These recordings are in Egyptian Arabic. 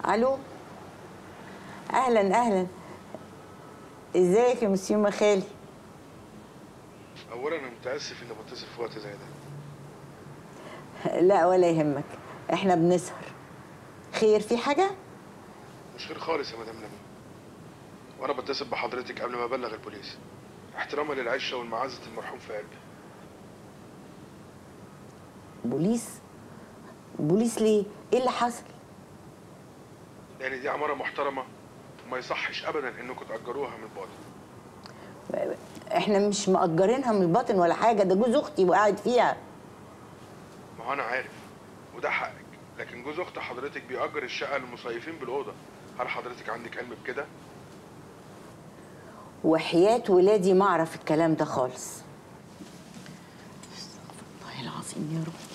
الو اهلا اهلا ازيك يا مسيو مخالي اولا انا متاسف اني بتصل في وقت زي ده لا ولا يهمك احنا بنسهر خير في حاجه مش خير خالص يا مدام نبيل وانا بتصل بحضرتك قبل ما ابلغ البوليس احتراما للعشه والمعزه المرحوم في قلبي بوليس بوليس ليه ايه اللي حصل لان دي عماره محترمه وما يصحش ابدا انكم تاجروها من الباطن احنا مش مأجرينها من الباطن ولا حاجه ده جوز اختي وقاعد فيها ما هو انا عارف وده حقك لكن جوز اخت حضرتك بيأجر الشقه للمصيفين بالاوضه هل حضرتك عندك علم بكده وحياة ولادي ما اعرف الكلام ده خالص استغفر الله العظيم يا رب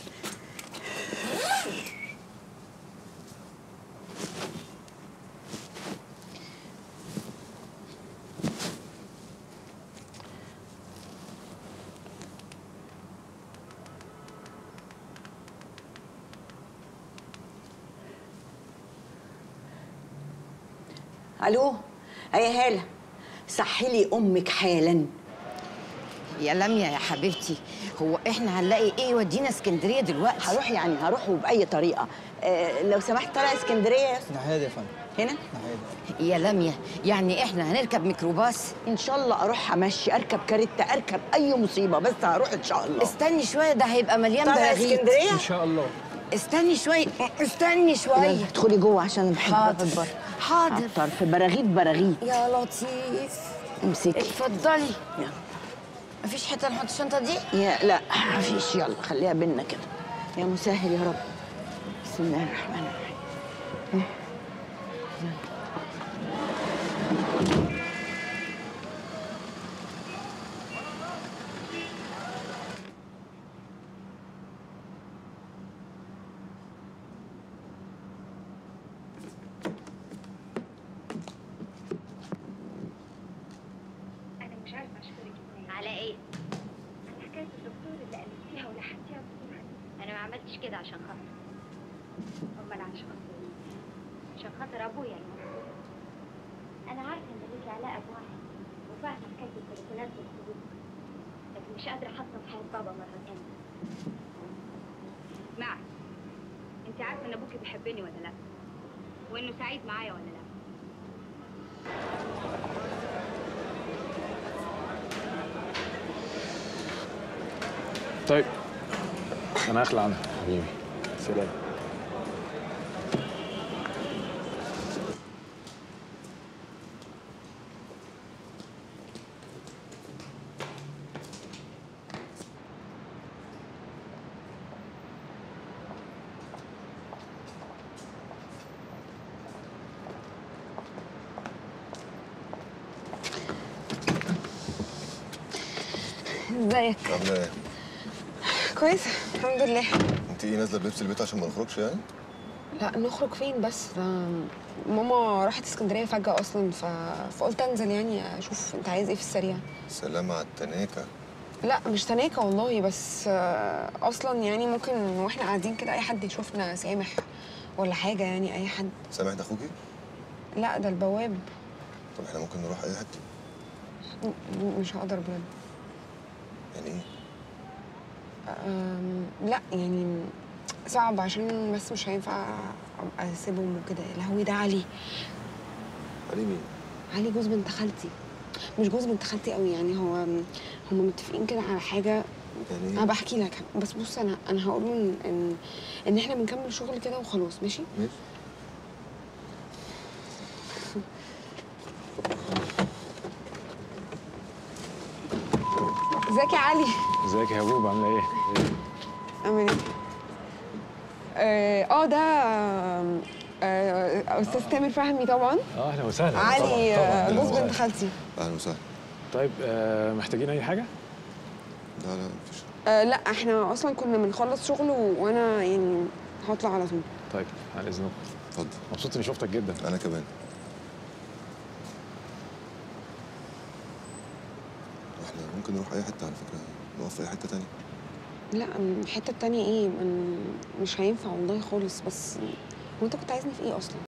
الو يا هاله صحي لي امك حالا يا لميا يا حبيبتي هو احنا هنلاقي ايه يودينا اسكندريه دلوقتي هروح يعني هروح وباي طريقه آه لو سمحت طالع اسكندريه يا أستاذ. ناحية يا فندم هنا ناحية يا لميا يعني احنا هنركب ميكروباص ان شاء الله اروح امشي اركب كاريتا اركب اي مصيبه بس هروح ان شاء الله استني شويه ده هيبقى مليان طالع براغيث اسكندريه إن شاء الله استني شويه استني شويه يلا ادخلي جوه عشان أنا بحب حاضر. اقعد بره حاضر. عطر في براغيث براغيث يا لطيف امسكي اتفضلي يلا. مفيش حته نحط الشنطه دي يا لا مفيش يلا خليها بينا كده يا مسهل يا رب بسم الله الرحمن الرحيم أنا مش عارفة أشكرك إزاي على إيه؟ على حكاية الدكتور اللي قلبتيها ولحقتيها بسرعة أنا ما عملتش كده عشان خاطر أمال عشان خاطر إيه؟ عشان خاطر أبويا المفروض أنا عارفة إن ليكي علاقة بواحد وفاهمة حكاية التليفونات والسلوك لكن مش قادرة أحطم حياة بابا مرة تانية اسمعي أنت عارفة إن أبوكي بيحبني ولا لأ؟ وإنه سعيد معايا ولا لأ؟ طيب انا هخلع عنها حبيبي سلام ازيك عامله ايه؟ كويسه الحمد لله انت ايه نازله بلبس البيت عشان ما نخرجش يعني؟ لا نخرج فين بس ده ماما راحت اسكندريه فجاه اصلا ف... فقلت انزل يعني اشوف انت عايز ايه في السريع سلام على التناكه لا مش تناكه والله بس آه، اصلا يعني ممكن واحنا قاعدين كده اي حد يشوفنا سامح ولا حاجه يعني اي حد سامح ده اخوكي؟ لا ده البواب طب احنا ممكن نروح اي حته م- مش هقدر بجد يعني ايه؟ أم، لا يعني صعب عشان بس مش هينفع ابقى اسيبهم وكده يا لهوي ده علي علي مين؟ علي جوز بنت خالتي مش جوز بنت خالتي قوي يعني هو هم متفقين كده على حاجه يعني انا ايه؟ بحكي لك بس بص انا انا هقول له ان ان, إن احنا بنكمل شغل كده وخلاص ماشي ماشي ازيك يا علي ازيك يا هبوب عامله ايه؟ عامل ايه اه آه، ده آه، استاذ تامر فهمي طبعا اه اهلا وسهلا علي آه، طبعاً. جوز بنت خالتي اهلا وسهلا طيب آه محتاجين اي حاجه؟ لا لا مفيش آه لا احنا اصلا كنا بنخلص شغل و- وانا يعني هطلع على طول طيب على اذنكم اتفضل مبسوط اني شفتك جدا انا كمان احنا ممكن نروح اي حته على فكره نقف في اي حته تانية لا الحته التانية ايه من- مش هينفع والله خالص بس وانت كنت عايزني في ايه اصلا